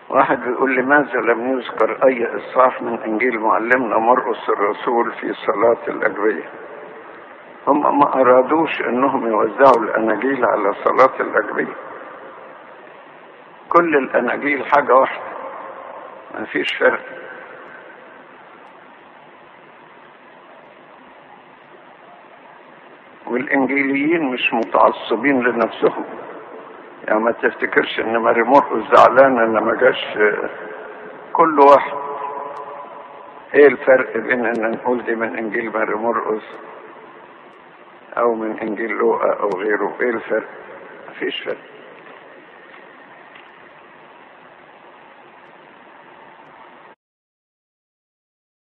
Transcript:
واحد بيقول لماذا لم يذكر أي إصحاح من إنجيل معلمنا مرقس الرسول في صلاة الأجبية هم ما أرادوش أنهم يوزعوا الأناجيل على صلاة الأجبية كل الأناجيل حاجة واحدة ما فيش فرق والإنجيليين مش متعصبين لنفسهم يعني ما تفتكرش ان ماري مرقس زعلان ان ما جاش كل واحد ايه الفرق بين ان نقول دي من انجيل ماري مرقس او من انجيل لوقا او غيره ايه الفرق مفيش فرق